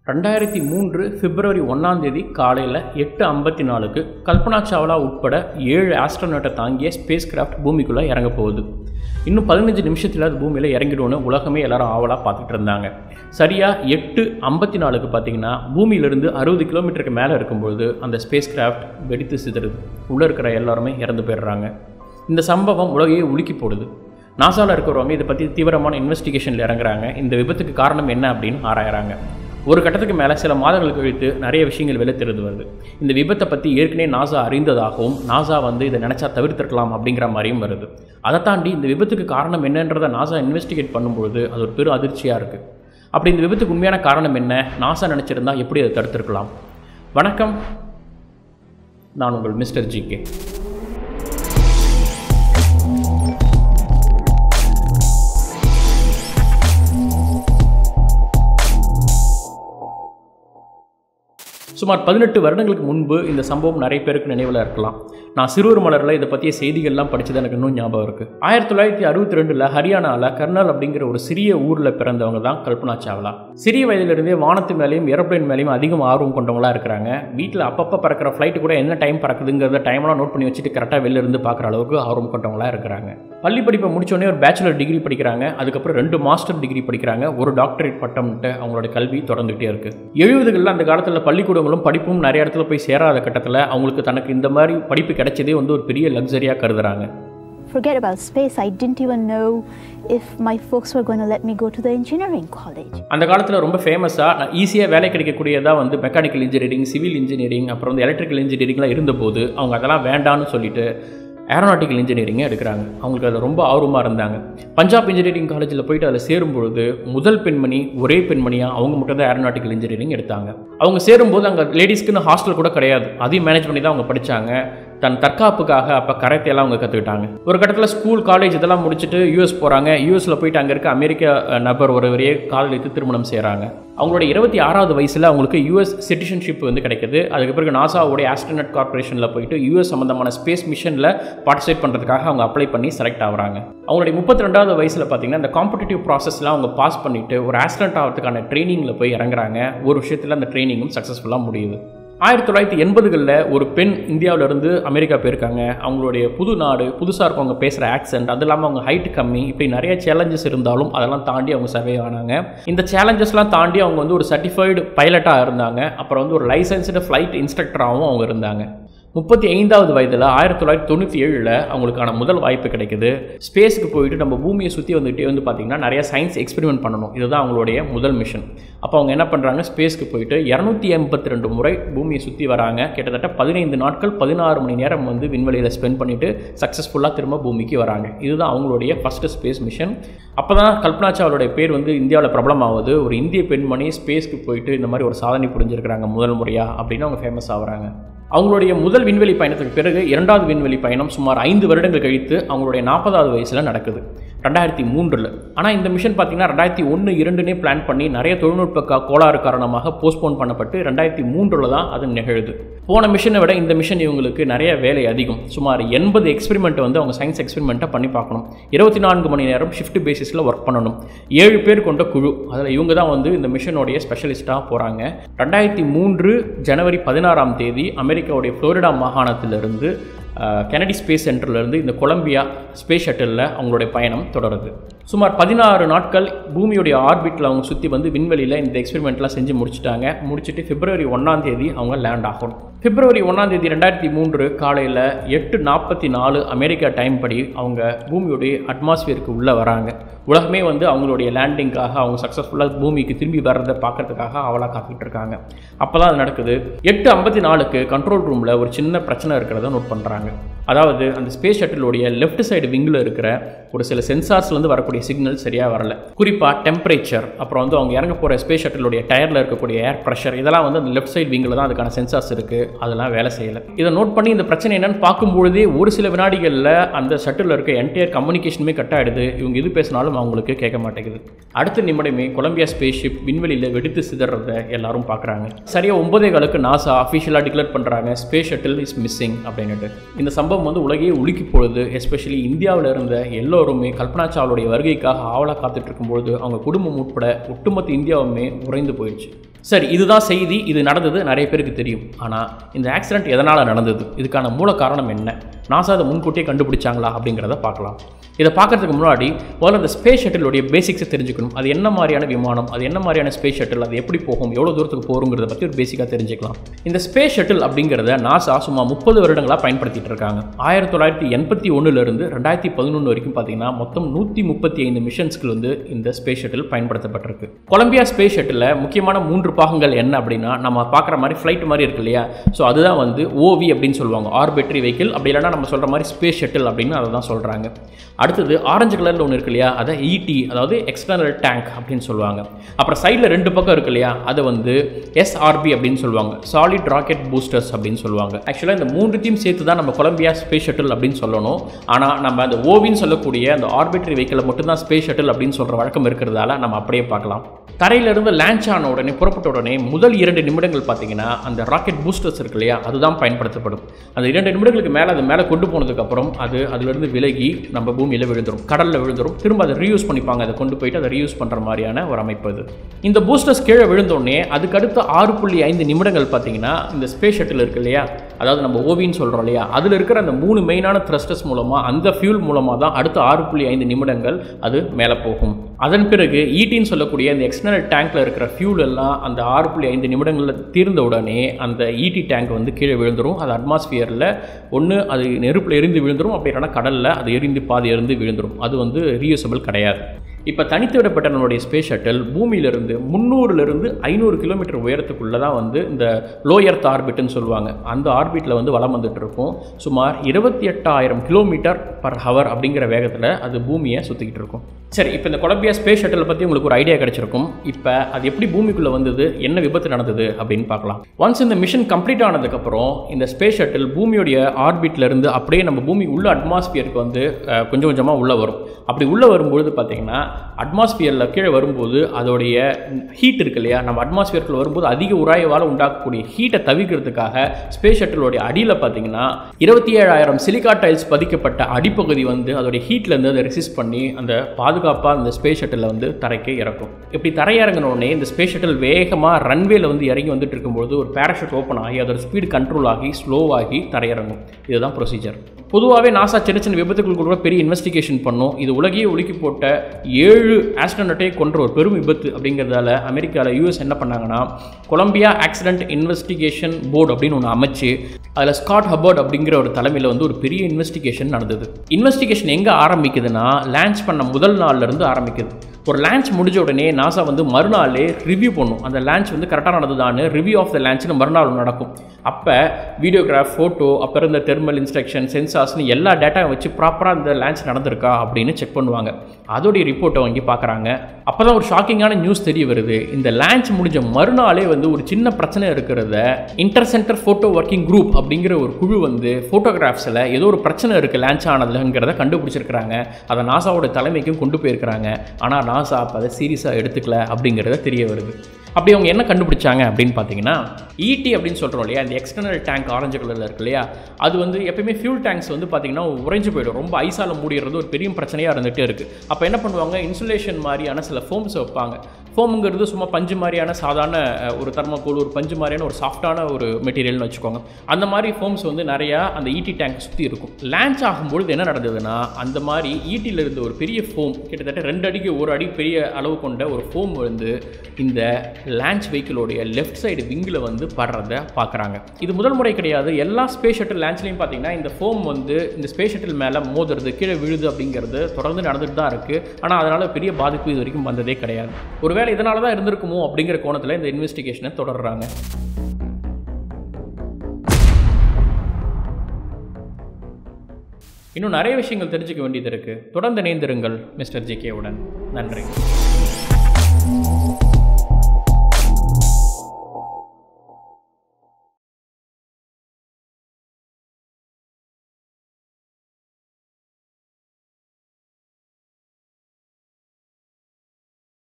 ரெண்டாயிரத்தி மூன்று பிப்ரவரி ஒன்றாம் தேதி காலையில் எட்டு ஐம்பத்தி நாலுக்கு கல்பனா சாவ்லா உட்பட ஏழு ஆஸ்ட்ரோனட்டை தாங்கிய ஸ்பேஸ் கிராஃப்ட் பூமிக்குள்ளே இறங்க போகுது இன்னும் பதினஞ்சு நிமிஷத்தில் அது பூமியில் இறங்கிடும்னு உலகமே எல்லாரும் ஆவலாக பார்த்துட்டு இருந்தாங்க சரியாக எட்டு ஐம்பத்தி நாலுக்கு பார்த்தீங்கன்னா பூமியிலிருந்து அறுபது கிலோமீட்டருக்கு மேலே இருக்கும்பொழுது அந்த ஸ்பேஸ் கிராஃப்ட் வெடித்து சிதறுது உள்ளே இருக்கிற எல்லாருமே இறந்து போயிடுறாங்க இந்த சம்பவம் உலகையே உலுக்கி போடுது நாசாவில் இருக்கிறவங்க இதை பற்றி தீவிரமான இன்வெஸ்டிகேஷனில் இறங்குறாங்க இந்த விபத்துக்கு காரணம் என்ன அப்படின்னு ஆராயறாங்க ஒரு கட்டத்துக்கு மேலே சில மாதங்கள் கழித்து நிறைய விஷயங்கள் வெளியே தெரிந்து வருது இந்த விபத்தை பற்றி ஏற்கனவே நாசா அறிந்ததாகவும் நாசா வந்து இதை நினச்சா தவிர்த்திருக்கலாம் அப்படிங்கிற மாதிரியும் வருது அதை தாண்டி இந்த விபத்துக்கு காரணம் என்னன்றதை நாசா இன்வெஸ்டிகேட் பண்ணும்பொழுது அது ஒரு பெரும் அதிர்ச்சியாக இருக்குது அப்படி இந்த விபத்துக்கு உண்மையான காரணம் என்ன நாசா நினச்சிருந்தா எப்படி அதை தடுத்திருக்கலாம் வணக்கம் நான் உங்கள் மிஸ்டர் ஜி கே சுமார் பதினெட்டு வருடங்களுக்கு முன்பு இந்த சம்பவம் நிறைய பேருக்கு நினைவில் இருக்கலாம் நான் சிறுவர் மலரில் இதை பற்றிய செய்திகள்லாம் படித்தது எனக்கு இன்னும் ஞாபகம் இருக்குது ஆயிரத்தி தொள்ளாயிரத்தி அறுபத்தி ரெண்டில் ஹரியானாவில் கர்னல் அப்படிங்கிற ஒரு சிறிய ஊரில் பிறந்தவங்க தான் கல்பனா சாவ்லா சிறிய வயதிலிருந்தே வானத்து மேலேயும் ஏரோப்ளேன் மேலேயும் அதிகம் ஆர்வம் கொண்டவங்களா இருக்கிறாங்க வீட்டில் அப்பப்போ பறக்கிற ஃப்ளைட்டு கூட என்ன டைம் பறக்குதுங்கிறத டைம்லாம் நோட் பண்ணி வச்சுட்டு கரெக்டாக வெளில இருந்து பார்க்குற அளவுக்கு ஆர்வம் கொண்டவங்களா இருக்கிறாங்க பள்ளி படிப்பை முடிச்சோடனே ஒரு பேச்சுலர் டிகிரி படிக்கிறாங்க அதுக்கப்புறம் ரெண்டு மாஸ்டர் டிகிரி படிக்கிறாங்க ஒரு டாக்டரேட் பட்டம்ட்டு அவங்களோட கல்வி தொடர்ந்துகிட்டே இருக்குது எழுபதுகளில் அந்த காலத்தில் பள்ளிக்கூடங்களும் படிப்பும் நிறைய இடத்துல போய் சேராத கட்டத்தில் அவங்களுக்கு தனக்கு இந்த மாதிரி படிப்பு கிடைச்சதே வந்து ஒரு பெரிய லக்ஸரியாக கருதுறாங்க Forget about space, I didn't even know if my folks were going to let me go to the engineering college. அந்த காலத்தில் ரொம்ப ஃபேமஸாக நான் ஈஸியாக வேலை கிடைக்கக்கூடியதாக வந்து மெக்கானிக்கல் இன்ஜினியரிங் சிவில் இன்ஜினியரிங் அப்புறம் வந்து எலக்ட்ரிக்கல் இன்ஜினியரிங்லாம் இருந்தபோது அவங்க அதெல்லாம் வேண்டான்னு சொல்லிட்டு ஏரோநாட்டிக்கல் இன்ஜினியரிங்கை எடுக்கிறாங்க அவங்களுக்கு அதில் ரொம்ப ஆர்வமாக இருந்தாங்க பஞ்சாப் இன்ஜினியரிங் காலேஜில் போயிட்டு அதில் சேரும்பொழுது முதல் பெண்மணி ஒரே பெண்மணியாக அவங்க மட்டும் தான் ஏரோநாட்டிக்கல் இன்ஜினியரிங் எடுத்தாங்க அவங்க சேரும்போது அங்கே லேடிஸ்க்குன்னு ஹாஸ்டல் கூட கிடையாது அதையும் மேனேஜ் பண்ணி தான் அவங்க படித்தாங்க தன் தற்காப்புக்காக அப்போ கரைத்தையெல்லாம் அவங்க கற்றுக்கிட்டாங்க ஒரு கட்டத்தில் ஸ்கூல் காலேஜ் இதெல்லாம் முடிச்சுட்டு யூஎஸ் போகிறாங்க யூஎஸில் போயிட்டு அங்கே இருக்க அமெரிக்க அஹ், நபர் ஒருவரையே காதலித்து திருமணம் செய்கிறாங்க அவங்களோட இருபத்தி ஆறாவது வயசில் அவங்களுக்கு யூஎஸ் சிட்டிசன்ஷிப் வந்து கிடைக்குது அதுக்கு பிறகு நாசாவுடைய ஆஸ்ட்ரோனட் கார்பரேஷனில் போயிட்டு யூஎஸ் சம்மந்தமான ஸ்பேஸ் மிஷனில் பார்ட்டிசிபேட் பண்ணுறதுக்காக அவங்க அப்ளை பண்ணி செலக்ட் ஆகுறாங்க அவங்களுடைய முப்பத்தி ரெண்டாவது வயசில் பார்த்தீங்கன்னா இந்த காம்படிட்டிவ் ப்ராசஸ்லாம் அவங்க பாஸ் பண்ணிவிட்டு ஒரு ஆஸ்ட்ரண்ட் ஆகிறதுக்கான ட்ரைனிங்கில் போய் இறங்குறாங்க ஒரு விஷயத்தில் அந்த ட்ரைனிங்கும் சக்ஸஸ்ஃபுல்லாக முடியுது ஆயிரத்தி தொள்ளாயிரத்தி எண்பதுகளில் ஒரு பெண் இந்தியாவிலேருந்து அமெரிக்கா போயிருக்காங்க அவங்களுடைய புது நாடு புதுசாக இருக்கும் அவங்க பேசுகிற ஆக்சென்ட் அது இல்லாமல் அவங்க ஹைட் கம்மி இப்படி நிறைய சேலஞ்சஸ் இருந்தாலும் அதெல்லாம் தாண்டி அவங்க சர்வே ஆனாங்க இந்த சேலஞ்சஸ்லாம் தாண்டி அவங்க வந்து ஒரு சர்டிஃபைடு பைலட்டாக இருந்தாங்க அப்புறம் வந்து ஒரு லைசன்ஸ்டு ஃப்ளைட் இன்ஸ்ட்ரக்டராகவும் அவங்க இருந்தாங்க முப்பத்தி ஐந்தாவது வயதில் ஆயிரத்தி தொள்ளாயிரத்தி தொண்ணூற்றி ஏழில் அவங்களுக்கான முதல் வாய்ப்பு கிடைக்குது ஸ்பேஸுக்கு போயிட்டு நம்ம பூமியை சுற்றி வந்துகிட்டே வந்து பார்த்திங்கன்னா நிறைய சயின்ஸ் எக்ஸ்பெரிமெண்ட் பண்ணணும் இதுதான் அவங்களுடைய முதல் மிஷன் அப்போ அவங்க என்ன பண்ணுறாங்க ஸ்பேஸ்க்கு போயிட்டு இரநூத்தி எண்பத்தி ரெண்டு முறை பூமியை சுற்றி வராங்க கிட்டத்தட்ட பதினைந்து நாட்கள் பதினாறு மணி நேரம் வந்து விண்வெளியில் ஸ்பெண்ட் பண்ணிவிட்டு சக்ஸஸ்ஃபுல்லாக திரும்ப பூமிக்கு வராங்க இதுதான் அவங்களுடைய ஃபஸ்ட்டு ஸ்பேஸ் மிஷன் அப்போ தான் கல்பனா சாவ்லாவுடைய பேர் வந்து இந்தியாவில் பிரபலமாகுது ஒரு இந்திய பெண்மணி ஸ்பேஸ்க்கு போயிட்டு இந்த மாதிரி ஒரு சாதனை புரிஞ்சிருக்கிறாங்க முதல் முறையாக அப்படின்னு அவங்க ஃபேமஸ் ஆகுறாங்க அவங்களுடைய முதல் விண்வெளி பயணத்துக்கு பிறகு இரண்டாவது விண்வெளி பயணம் சுமார் ஐந்து வருடங்கள் கழித்து அவங்களுடைய நாற்பதாவது வயசில் நடக்குது ரெண்டாயிரத்தி மூன்றில் ஆனால் இந்த மிஷன் பார்த்தீங்கன்னா ரெண்டாயிரத்தி ஒன்று இரண்டுனே பிளான் பண்ணி நிறைய தொழில்நுட்ப கா- கோளாறு காரணமாக போஸ்ட்போன் பண்ணப்பட்டு ரெண்டாயிரத்தி மூன்றில் தான் அது நிகழுது போன மிஷனை விட இந்த மிஷன் இவங்களுக்கு நிறைய வேலை அதிகம் சுமார் எண்பது எக்ஸ்பெரிமெண்ட் வந்து அவங்க சயின்ஸ் எக்ஸ்பெரிமெண்ட்டை பண்ணி பார்க்கணும் இருபத்தி நான்கு மணி நேரம் ஷிஃப்ட் பேசிஸில் ஒர்க் பண்ணணும் ஏழு பேர் கொண்ட குழு அதில் இவங்க தான் வந்து இந்த மிஷனுடைய ஸ்பெஷலிஸ்ட்டாக போகிறாங்க ரெண்டாயிரத்தி மூன்று ஜனவரி பதினாறாம் தேதி அமெரிக்காவுடைய ஃப்ளோரிடா மாகாணத்திலிருந்து அஹ், கெனடி ஸ்பேஸ் சென்டர்லேருந்து இந்த கொலம்பியா ஸ்பேஸ் ஷட்டிலில் அவங்களுடைய பயணம் தொடருது சுமார் பதினாறு நாட்கள் பூமியுடைய ஆர்பிட்டில் அவங்க சுற்றி வந்து விண்வெளியில் இந்த எக்ஸ்பெரிமெண்ட்லாம் செஞ்சு முடிச்சிட்டாங்க முடிச்சுட்டு பிப்ரவரி ஒன்றாம் தேதி அவங்க லேண்ட் ஆகணும் பிப்ரவரி ஒன்றாம் தேதி ரெண்டாயிரத்தி மூன்று காலையில் எட்டு நாற்பத்தி நாலு அமெரிக்கா டைம் படி அவங்க பூமியுடைய அட்மாஸ்பியருக்கு உள்ளே வராங்க உலகமே வந்து அவங்களுடைய லேண்டிங்காக அவங்க சக்ஸஸ்ஃபுல்லாக பூமிக்கு திரும்பி வர்றதை பார்க்கறதுக்காக அவளாக காத்துக்கிட்டு இருக்காங்க அப்போ தான் அது நடக்குது எட்டு ஐம்பத்தி நாலுக்கு கண்ட்ரோல் ரூமில் ஒரு சின்ன பிரச்சனை இருக்கிறத நோட் பண்ணுறாங்க அதாவது அந்த ஸ்பேஸ் ஷட்டிலுடைய லெஃப்ட் சைடு விங்கில் இருக்கிற ஒரு சில சென்சார்ஸ்லேருந்து வரக்கூடிய சிக்னல் சரியாக வரல குறிப்பாக டெம்பரேச்சர் அப்புறம் வந்து அவங்க இறங்க போகிற ஸ்பேஸ் ஷட்டிலுடைய டயரில் இருக்கக்கூடிய ஏர் ப்ரெஷர் இதெல்லாம் வந்து அந்த லெஃப்ட் சைடு விங்கில் தான் அதுக்கான சென்சார்ஸ் இருக்குது அதெல்லாம் வேலை செய்யலை இதை நோட் பண்ணி இந்த பிரச்சனை என்னன்னு பார்க்கும்பொழுதே ஒரு சில வினாடிகளில் அந்த ஷட்டில் இருக்க என்டையர் கம்யூனிகேஷனுமே கட் ஆகிடுது இவங்க எது பேசினாலும் அவங்களுக்கு கேட்க மாட்டேங்குது அடுத்த நிமிடமே கொலம்பியா ஸ்பேஸ் ஷிப் விண்வெளியில் வெடித்து சிதறத எல்லாரும் பார்க்குறாங்க சரியாக ஒன்பதே காலுக்கு நாசா அஃபிஷியலாக டிக்ளேர் பண்ணுறாங்க ஸ்பேஸ் ஷட்டில் இஸ் மிஸ்ஸிங் அப்படின்னுட்டு இந்த சம்பவம் வந்து உலகையே உலுக்கி போடுது எஸ்பெஷலி இந்தியாவில் இருந்த எல்லோருமே கல்பனா சாவ்லாவுடைய வருகைக்காக ஆவலாக காத்துட்டு இருக்கும்பொழுது அவங்க குடும்பம் உட்பட ஒட்டுமொத்த இந்தியாவுமே உறைந்து போயிடுச்சு சரி இதுதான் செய்தி இது நடந்தது நிறைய பேருக்கு தெரியும் ஆனால் இந்த ஆக்சிடென்ட் எதனால் நடந்தது இதுக்கான மூல காரணம் என்ன நாசா அதை முன்கூட்டியே கண்டுபிடிச்சாங்களா அப்படிங்கிறத பார்க்கலாம் இதை பார்க்கறதுக்கு முன்னாடி முதல்ல அந்த ஸ்பேஸ் ஷட்டிலுடைய பேசிக்ஸை தெரிஞ்சுக்கணும் அது என்ன மாதிரியான விமானம் அது என்ன மாதிரியான ஸ்பேஸ் ஷட்டில் அது எப்படி போகும் எவ்வளோ தூரத்துக்கு போகிறோங்கிறத பற்றி ஒரு பேசிக்காக தெரிஞ்சுக்கலாம் இந்த ஸ்பேஸ் ஷட்டில் அப்படிங்கிறத நாசா சும்மா முப்பது வருடங்களாக பயன்படுத்திட்டு இருக்காங்க ஆயிரத்தி தொள்ளாயிரத்தி எண்பத்தி ஒன்றுலேருந்து ரெண்டாயிரத்தி பதினொன்று வரைக்கும் பார்த்தீங்கன்னா மொத்தம் நூற்றி முப்பத்தி ஐந்து மிஷன்ஸ்க்கு வந்து இந்த ஸ்பேஸ் ஷட்டில் பயன்படுத்தப்பட்டிருக்கு கொலம்பியா ஸ்பேஸ் ஷட்டில் முக்கியமான மூன்று பாகங்கள் என்ன அப்படின்னா நம்ம பார்க்குற மாதிரி ஃப்ளைட் மாதிரி இருக்கு இல்லையா ஸோ அதுதான் வந்து ஓவி அப்படின்னு சொல்லுவாங்க ஆர்பிட்ரி வெஹிக்கிள் அப்படி இல்லைன்னா நம்ம சொல்கிற மாதிரி ஸ்பேஸ் ஷட்டில் அப்படின்னு அதை தான் சொல்கிறாங்க அடுத்தது ஆரஞ்சு கலரில் ஒன்று இருக்கு இல்லையா அதை இடி அதாவது எக்ஸ்டர்னல் டேங்க் அப்படின்னு சொல்லுவாங்க அப்புறம் சைடில் ரெண்டு பக்கம் இருக்கு இல்லையா அதை வந்து எஸ்ஆர்பி அப்படின்னு சொல்லுவாங்க சாலிட் ராக்கெட் பூஸ்டர்ஸ் அப்படின்னு சொல்லுவாங்க ஆக்சுவலாக இந்த மூணுத்தையும் சேர்த்து தான் நம்ம கொலம்பியா ஸ்பேஸ் ஷட்டில் அப்படின்னு சொல்லணும் ஆனால் நம்ம அந்த ஓவின்னு சொல்லக்கூடிய அந்த ஆர்பிட்ரி வெஹிக்கிளை மட்டும்தான் ஸ்பேஸ் ஷட்டில் அப்படின்னு சொல்கிற வழக்கம் இருக்கிறதால நம்ம அப்படியே பார்க்கலாம் தரையிலிருந்து லான்ச் ஆன உடனே புறப்பட்ட உடனே முதல் இரண்டு நிமிடங்கள் பார்த்தீங்கன்னா அந்த ராக்கெட் பூஸ்டர்ஸ் இருக்கு இல்லையா அதுதான் பயன்படுத்தப்படும் அந்த இரண்டு நிமிடங்களுக்கு மேலே அது மேலே கொண்டு போனதுக்கப்புறம் அது அதிலிருந்து விலகி நம்ம பூமியில் விழுந்துரும் கடலில் விழுந்துரும் திரும்ப அதை ரீயூஸ் பண்ணிப்பாங்க அதை கொண்டு போயிட்டு அதை ரீயூஸ் பண்ணுற மாதிரியான ஒரு அமைப்பு அது இந்த பூஸ்டர்ஸ் கீழே விழுந்தோடனே அதுக்கு அடுத்த ஆறு புள்ளி ஐந்து நிமிடங்கள் பார்த்தீங்கன்னா இந்த ஸ்பேஸ் ஷட்டில் இருக்கு இல்லையா அதாவது நம்ம ஓவின்னு சொல்கிறோம் இல்லையா அதில் இருக்கிற அந்த மூணு மெயினான த்ரஸ்டர்ஸ் மூலமாக அந்த ஃபியூல் மூலமாக தான் அடுத்த ஆறு புள்ளி ஐந்து நிமிடங்கள் அது மேலே போகும் அதன் பிறகு ஈட்டின்னு சொல்லக்கூடிய இந்த எக்ஸ்டர்னல் டேங்க்கில் இருக்கிற ஃபியூல் எல்லாம் அந்த ஆறு புள்ளி ஐந்து நிமிடங்களில் தீர்ந்த உடனே அந்த ஈட்டி டேங்க் வந்து கீழே விழுந்துரும் அது அட்மாஸ்பியரில் ஒன்று அது நெருப்பில் எரிந்து விழுந்துரும் அப்படி இல்லைன்னா கடலில் அது எரிந்து பாதி எரிந்து விழுந்துரும் அது வந்து ரீயூசபிள் கிடையாது இப்போ தனித்து விடப்பட்ட நம்மளுடைய ஸ்பேஸ் ஷட்டில் பூமியிலிருந்து முந்நூறுலேருந்து ஐநூறு கிலோமீட்டர் உயரத்துக்குள்ளே தான் வந்து இந்த லோ எர்த் ஆர்பிட்னு சொல்லுவாங்க அந்த ஆர்பிட்டில் வந்து வளம் வந்துட்டு இருக்கும் சுமார் இருபத்தி எட்டாயிரம் கிலோமீட்டர் பர் ஹவர் அப்படிங்கிற வேகத்தில் அது பூமியை சுற்றிக்கிட்டு இருக்கும் சரி இப்போ இந்த கொலம்பியா ஸ்பேஸ் ஷட்டில் பற்றி உங்களுக்கு ஒரு ஐடியா கிடைச்சிருக்கும் இப்போ அது எப்படி பூமிக்குள்ளே வந்தது என்ன விபத்து நடந்தது அப்படின்னு பார்க்கலாம் ஒன்ஸ் இந்த மிஷன் கம்ப்ளீட் ஆனதுக்கப்புறம் இந்த ஸ்பேஸ் ஷட்டில் பூமியுடைய ஆர்பிட்ல இருந்து அப்படியே நம்ம பூமி உள்ள அட்மாஸ்பியருக்கு வந்து அஹ், கொஞ்சம் கொஞ்சமாக உள்ளே வரும் அப்படி உள்ளே வரும்பொழுது பார்த்தீங்கன்னா அட்மாஸ்பியரில் கீழே வரும்போது அதோடைய ஹீட் இருக்கு இல்லையா நம்ம அட்மாஸ்பியருக்குள்ள வரும்போது அதிக உராய்வால் உண்டாக்கக்கூடிய ஹீட்டை தவிர்க்கிறதுக்காக ஸ்பேஸ் ஷட்டிலோடைய அடியில் பார்த்தீங்கன்னா இருபத்தி ஏழாயிரம் சிலிக்கா டைல்ஸ் பதிக்கப்பட்ட அடிப்பகுதி வந்து அதோடைய ஹீட்லேருந்து அதை ரெசிஸ்ட் பண்ணி அந்த பாதுகாப்பாக அந்த ஸ்பேஸ் ஷட்டில் வந்து தரைக்கு இறக்கும் இப்படி தரையிறங்கின உடனே இந்த ஸ்பேஸ் ஷட்டில் வேகமாக ரன்வேல வந்து இறங்கி வந்துட்டு இருக்கும்போது ஒரு பேராஷூட் ஓப்பன் ஆகி அதோட ஸ்பீடு கண்ட்ரோல் ஆகி ஸ்லோவாகி தரையிறங்கும் இதுதான் ப்ரொசீஜர் பொதுவாகவே நாசா சின்ன சின்ன விபத்துகளுக்கு கூட பெரிய இன்வெஸ்டிகேஷன் பண்ணும் இது உலகையே உலுக்கி போட்ட ஏழு ஆஸ்ட்ரோனட்டை கொன்ற ஒரு பெரும் விபத்து அப்படிங்கிறதால அமெரிக்காவில் யூஎஸ் என்ன பண்ணாங்கன்னா கொலம்பியா ஆக்சிடென்ட் இன்வெஸ்டிகேஷன் போர்டு அப்படின்னு ஒன்று அமைச்சு அதில் ஸ்காட் ஹபர்ட் அப்படிங்கிற ஒரு தலைமையில் வந்து ஒரு பெரிய இன்வெஸ்டிகேஷன் நடந்தது இன்வெஸ்டிகேஷன் எங்கே ஆரம்பிக்குதுன்னா லான்ச் பண்ண முதல் நாள்ல இருந்து ஆரம்பிக்குது ஒரு லான்ச் முடிஞ்ச உடனே நாசா வந்து மறுநாளே ரிவ்யூ பண்ணும் அந்த லான்ச் வந்து கரெக்டாக நடந்ததான்னு ரிவ்யூ ஆஃப் த லான்ச்னு மறுநாள் நடக்கும் அப்போ வீடியோகிராஃப் ஃபோட்டோ அப்போ இருந்த தெர்மல் இன்ஸ்ட்ரக்ஷன் சென்சார்ஸ்னு எல்லா டேட்டாவை வச்சு ப்ராப்பராக இந்த லான்ச் நடந்திருக்கா அப்படின்னு செக் பண்ணுவாங்க அதோடைய ரிப்போர்ட்டை வாங்கி பார்க்குறாங்க அப்போ தான் ஒரு ஷாக்கிங்கான நியூஸ் தெரிய வருது இந்த லான்ச் முடிஞ்ச மறுநாளே வந்து ஒரு சின்ன பிரச்சனை இருக்கிறத inter center photo working group அப்படிங்கிற ஒரு குழு வந்து ஃபோட்டோகிராஃப்ஸில் ஏதோ ஒரு பிரச்சனை இருக்குது லான்ச் ஆனதுங்கிறத கண்டுபிடிச்சிருக்கிறாங்க அதை நாசாவோட தலைமைக்கும் கொண்டு போயிருக்கிறாங்க ஆனால் நாசா அப்போ அதை சீரியஸாக எடுத்துக்கல அப்படிங்கிறத தெரிய வருது அப்படி அவங்க என்ன கண்டுபிடிச்சாங்க அப்படின்னு பார்த்தீங்கன்னா ஈடி அப்படின்னு சொல்கிறோம் இல்லையா இந்த எக்ஸ்டர்னல் டேங்க் ஆரஞ்சு கலரில் இருக்கு இல்லையா அது வந்து எப்பயுமே ஃபியூல் டேங்க்ஸ் வந்து பார்த்தீங்கன்னா உறைஞ்சு போயிடும் ரொம்ப ஐஸால் மூடிடுறது ஒரு பெரிய பிரச்சனையாக இருந்துகிட்டே இருக்குது அப்போ என்ன பண்ணுவாங்க இன்சுலேஷன் மாதிரியான சில ஃபோம்ஸ் வைப்பாங்க ஃபோமுங்கிறது சும்மா பஞ்சு மாதிரியான சாதாரண அஹ், ஒரு தர்மக்கோல் ஒரு பஞ்சு மாதிரியான ஒரு சாஃப்டான ஒரு மெட்டீரியல்னு வச்சுக்கோங்க அந்த மாதிரி ஃபோம்ஸ் வந்து நிறையா அந்த ஈடி டேங்க் சுற்றி இருக்கும் லான்ச் ஆகும்பொழுது என்ன நடந்ததுன்னா அந்த மாதிரி ஈட்டியில் இருந்த ஒரு பெரிய ஃபோம் கிட்டத்தட்ட ரெண்டு அடிக்கு ஒரு அடி பெரிய அளவு கொண்ட ஒரு ஃபோம் வந்து இந்த லான்ச் வெஹிக்கிளோடைய லெஃப்ட் சைடு விங்கில் வந்து படுறத பார்க்குறாங்க இது முதல் முறை கிடையாது எல்லா ஸ்பேஸ் ஷட்டில் லான்ச்லையும் பார்த்தீங்கன்னா இந்த ஃபோம் வந்து இந்த ஸ்பேஸ் ஷட்டில் மேலே மோதுறது கீழே விழுது அப்படிங்கிறது தொடர்ந்து நடந்துட்டு தான் இருக்குது ஆனால் அதனால் பெரிய பாதிப்பு இது வரைக்கும் வந்ததே கிடையாது ஒருவேளை இதனால தான் இருந்திருக்குமோ அப்படிங்கிற கோணத்தில் இந்த இன்வெஸ்டிகேஷனை தொடர்றாங்க இன்னும் நிறைய விஷயங்கள் தெரிஞ்சுக்க வேண்டியது இருக்குது தொடர்ந்து இணைந்திருங்கள் மிஸ்டர் ஜிகேவுடன் நன்றி